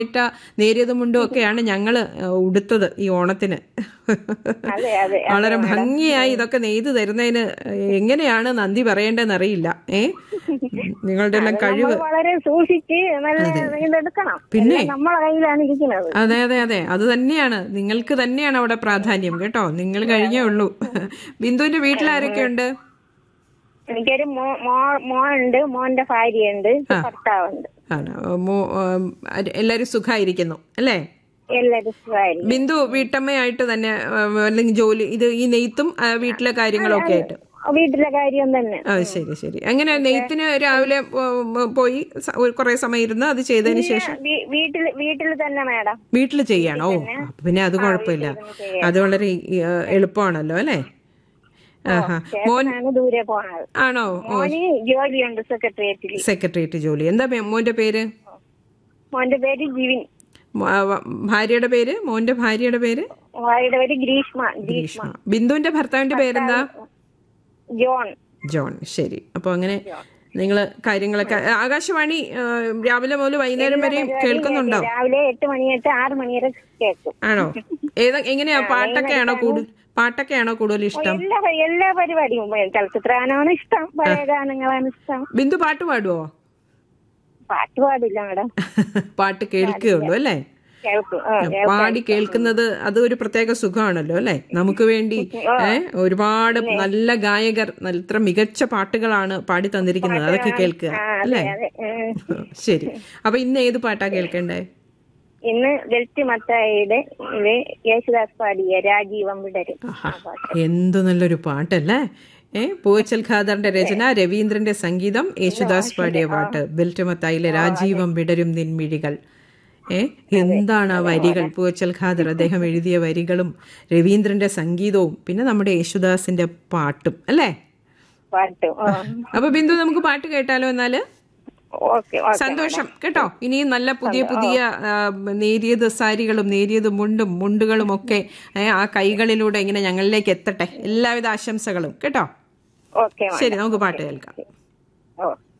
ഇട്ട നേരിയതും മുണ്ടും ഒക്കെയാണ് ഞങ്ങള് ഉടുത്തത് ഈ ഓണത്തിന് അതെ അതെ വളരെ ഭംഗിയായി ഇതൊക്കെ നെയ്ത് തരുന്നതിന് എങ്ങനെയാണ് നന്ദി പറയേണ്ടതെന്ന് അറിയില്ല ഏ നിങ്ങളുടെ എല്ലാം കഴിവ് നമ്മൾ വളരെ സൂക്ഷിച്ച് നല്ല ഇതെടുക്കണം പിന്നെ? എല്ലാം നമ്മളെ കയ്യിലാണ് ഇരിക്കുന്നത് അതെ അതെ അതെ അത് തന്നെയാണ് നിങ്ങൾക്ക് തന്നെയാണ് അവിടെ പ്രാധാന്യം കേട്ടോ നിങ്ങൾ കഴിഞ്ഞേ ഉള്ളൂ ബിന്ദുവിന്റെ വീട്ടിൽ ആരൊക്കെയുണ്ട് എനിക്കൊരു മോ മോ- മോനുണ്ട് മോന്റെ ഭാര്യയുണ്ട് ഭർത്താവുണ്ട് ആണ് മോ- ഉം, എല്ലാരും സുഖമായിരിക്കുന്നു അല്ലേ എല്ലാവരും സുഖമായിരുന്നു ബിന്ദു വീട്ടമ്മയായിട്ട് തന്നെ ഉം, അല്ലെങ്കിൽ ജോലി ഇത് ഈ നെയ്ത്തും ആ, വീട്ടിലെ കാര്യങ്ങളൊക്കെ ആയിട്ട് വീട്ടിലെ കാര്യം തന്നെ ആ ശരി ശരി അങ്ങനെ നെയ്ത്തിന് രാവിലെ ഉം, പോയി സ- ഒരു കുറേ സമയം ഇരുന്ന് അത് ചെയ്തതിന് ശേഷം വീ- വീട്ടിൽ വീട്ടിൽ തന്നെ മാഡം വീട്ടിൽ ചെയ്യണോ അപ്പൊ പിന്നെ അത് കുഴപ്പമില്ല അത് വളരെ ഈ, ആ, എളുപ്പമാണല്ലോ അല്ലേ ആഹാ മോൻ ചേട്ടനാണ് ദൂരെ പോണത് ആണോ മോന് ജോലിയുണ്ട് സെക്രട്ടേറിയറ്റിൽ സെക്രട്ടേറിയറ്റ് ജോലി എന്താ മേ- മോന്റെ പേര് മോന്റെ പേര് ജിവിൻ മ- ആ, വ- ഭാര്യയുടെ പേര് മോന്റെ ഭാര്യയുടെ പേര് ഭാര്യയുടെ പേര് ഗ്രീഷ്മ ഗ്രീഷ്മ ഗ്രീഷ്മ ബിന്ദുവിന്റെ ഭർത്താവിന്റെ പേരെന്താ ജോൺ ജോൺ ശരി അപ്പൊ അങ്ങനെ നിങ്ങൾ കാര്യങ്ങളൊക്കെ ആകാശവാണി ആ, രാവിലെ മുതൽ വൈകുന്നേരം വരെയും കേൾക്കുന്നുണ്ടോ രാവിലെ എട്ട് മണി തൊട്ട് ആറ് മണി വരെ കേൾക്കും ആണോ ഏതാ എങ്ങനെയാ പാട്ടൊക്കെയാണോ കൂടുതൽ പാട്ടൊക്കെയാണോ കൂടുതൽ ഇഷ്ടം എല്ലാ എല്ലാ പരിപാടിയും ചലച്ചിത്രഗാനമാണ് ഇഷ്ടം പഴയ ഗാനങ്ങളാണ് ഇഷ്ടം ബിന്ദു പാട്ട് പാടുവോ പാട്ട് പാടില്ല മാഡം പാട്ട് കേൾക്കുകയുള്ളൂ അല്ലേ കേൾക്കും ആ, പാടി കേൾക്കുന്നത് അത് ഒരു പ്രത്യേക സുഖമാണല്ലോ അല്ലെ നമുക്ക് വേണ്ടി ഏഹ് ഒരുപാട് നല്ല ഗായകർ നല്ല ഇത്ര മികച്ച പാട്ടുകളാണ് പാടി തന്നിരിക്കുന്നത് അതൊക്കെ കേൾക്കുക അല്ലേ അതെ ഉം. ശരി അപ്പൊ ഇന്ന് ഏത് പാട്ടാ കേൾക്കണ്ടേ ഇന്ന് വെൽറ്റി മത്തായിയുടെ ഇത് യേശുദാസ് പാടിയ രാജീവം വിടരും ആ പാട്ട്. എന്തു നല്ലൊരു പാട്ടല്ലേ ഏ പൂവച്ചൽ ഖാദറിന്റെ രചന രവീന്ദ്രന്റെ സംഗീതം യേശുദാസ് പാടിയ പാട്ട് ബെൽറ്റമത്തായിലെ രാജീവം വിടരും നിൻമിഴികൾ ഏ എന്താണ് ആ വരികൾ പൂവച്ചൽ ഖാദർ അദ്ദേഹം എഴുതിയ വരികളും രവീന്ദ്രന്റെ സംഗീതവും പിന്നെ നമ്മുടെ യേശുദാസിന്റെ പാട്ടും അല്ലേ പാട്ട് ആ. അപ്പൊ ബിന്ദു നമുക്ക് പാട്ട് കേട്ടാലോ എന്നാല് ഓക്കെ ഓക്കെ സന്തോഷം കേട്ടോ ഇനിയും നല്ല പുതിയ പുതിയ ആ, നേരിയത് സാരികളും നേരിയത് മുണ്ടും മുണ്ടുകളും ഒക്കെ ഏ, ആ കൈകളിലൂടെ ഇങ്ങനെ ഞങ്ങളിലേക്ക് എത്തട്ടെ എല്ലാവിധ ആശംസകളും കേട്ടോ ഓക്കെ ശരി നമുക്ക് പാട്ട് കേൾക്കാം ഓ